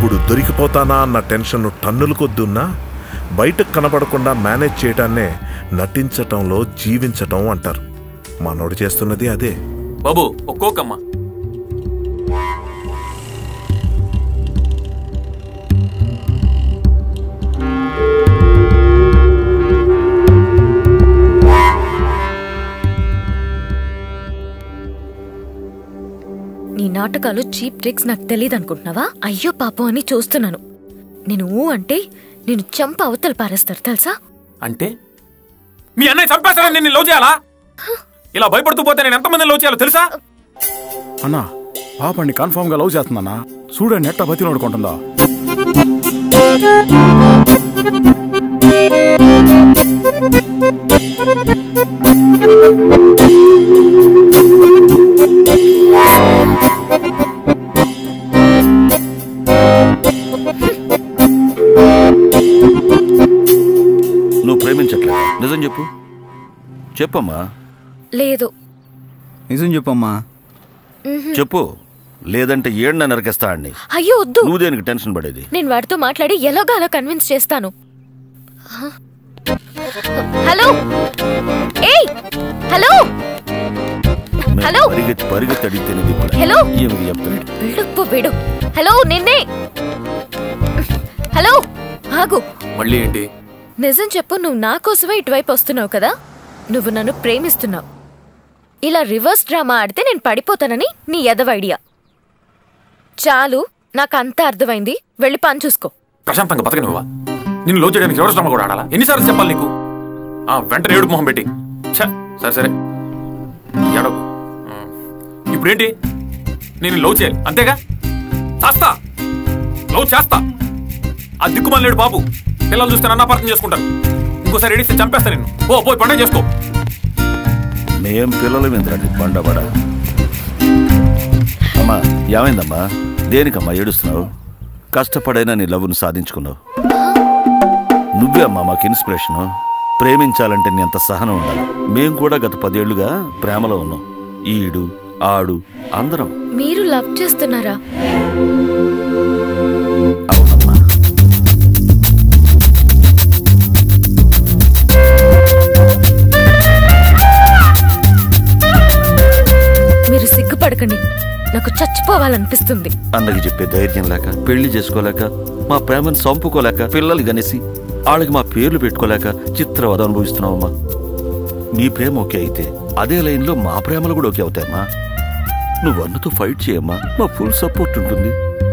ఎప్పుడు దొరికిపోతానా అన్న టెన్షన్ టన్నుల కొద్దున్నా బయటకు కనబడకుండా మేనేజ్ చేయటాన్నే నటించటంలో జీవించటం అంటారు మనోడు చేస్తున్నది అదే బాబు ఒక్కోకమ్మా నీ నాటకాలు చీప్ ట్రిక్స్ నాకు తెలియదు అనుకుంటున్నావా అయ్యో పాపం అని చూస్తున్నాను నేను ఊ అంటే నేను చంప అవతల పారేస్తారు తెలుసా అంటే మీ అన్నయ్య చంపేస్తాడని నేను లవ్ చేయాలా ఇలా భయపడుతూ పోతే నేను ఎంతమంది లవ్ చేయాలో తెలుసా అన్నా పాపండి కన్ఫర్మ్ గా లవ్ చేస్తుందన్నా చూడండి ఎట్ట బతి నోడుకుంటుందా నువ్వు ప్రేమించట్లేదు నిజం చెప్పు చెప్పమ్మా లేదు నిజం చెప్పమ్మా చెప్పు లేదంటే ఏడున నరికేస్తా అండి అయ్యో వద్దు నువ్వు దేనికి టెన్షన్ పడేది నేను వాడితో మాట్లాడి ఎలాగో అలా కన్విన్స్ చేస్తాను హలో ఏయ్ హలో మేము హలో? పరిగెత్తి పరిగెత్తి అడిగితేనే దిక్కులే. హలో? ఈమెకి చెప్తాడు బిల్డప్ వీడు హలో నిన్నే హలో ఆగు మళ్ళీ ఏంటి నిజం చెప్పు నువ్వు నా కోసమే ఇటువైపు వస్తున్నావు కదా నువ్వు నన్ను ప్రేమిస్తున్నావు ఇలా రివర్స్ డ్రామా ఆడితే నేను పడిపోతానని నీ ఎదవ ఐడియా చాలు నాకు అంతా అర్థమైంది వెళ్ళి పని చూసుకో ప్రశాంతంగా బతకనివ్వవా నిన్ను లవ్ చేయడానికి ఎవరు శ్రమ కూడా ఆడాలా ఎన్నిసార్లు చెప్పాలి నీకు ఆ వెంటనే ఏడుపు మొహం పెట్టి ఛ, సరే సరే ఏడవకు ఉమ్. ఇప్పుడేంటి నేను లవ్ చేయాలి అంతేగా చేస్తా లవ్ చేస్తా ఆ దిక్కుమాలేడు బాబు పిల్లలు చూస్తే నన్ను అపార్థం చేసుకుంటాను ఇంకోసారి ఏడిస్తే చంపేస్తా నిన్ను ఓ పోయి పండుగ చేసుకో మేం పిల్లలు ఎందుకండి బండబడ అమ్మా ఏమైందమ్మా దేనికమ్మా ఏడుస్తున్నావు కష్టపడైనా నీ లవ్ను సాధించుకున్నావు నువ్వే అమ్మా మాకు ఇన్స్పిరేషను ప్రేమించాలంటే నీ అంత సహనం ఉండాలి మేం కూడా గత పదేళ్లుగా ప్రేమలో ఉన్నాం ఈడు ఆడు అందరం మీరు లవ్ చేస్తున్నారా అవునమ్మా మీరు సిగ్గుపడకండి నాకు చచ్చిపోవాలనిపిస్తుంది అన్నకి చెప్పే ధైర్యం లేక పెళ్లి చేసుకోలేక మా ప్రేమను చంపుకోలేక పిల్లలు గనేసి వాళ్ళకి మా పేర్లు పెట్టుకోలేక చిత్రవద అనుభవిస్తున్నావమ్మా నీ ప్రేమ ఓకే అయితే అదే లైన్లో మా ప్రేమలు కూడా ఓకే అవుతాయమ్మా నువ్వు అన్నతో ఫైట్ చేయమ్మా మా ఫుల్ సపోర్ట్ ఉంటుంది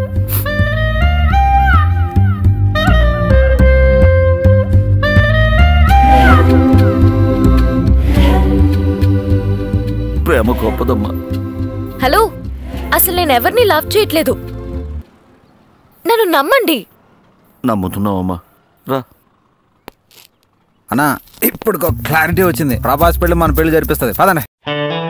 ప్రేమ గొప్పదమ్మా హలో అసలు నేను ఎవరిని లవ్ చేయట్లేదు నన్ను నమ్మండి నమ్ముతున్నావమ్మా రా అన్నా ఇప్పుడు క్లారిటీ వచ్చింది ప్రభాస్ పెళ్లి మన పెళ్లి జరిపిస్తుంది పదండి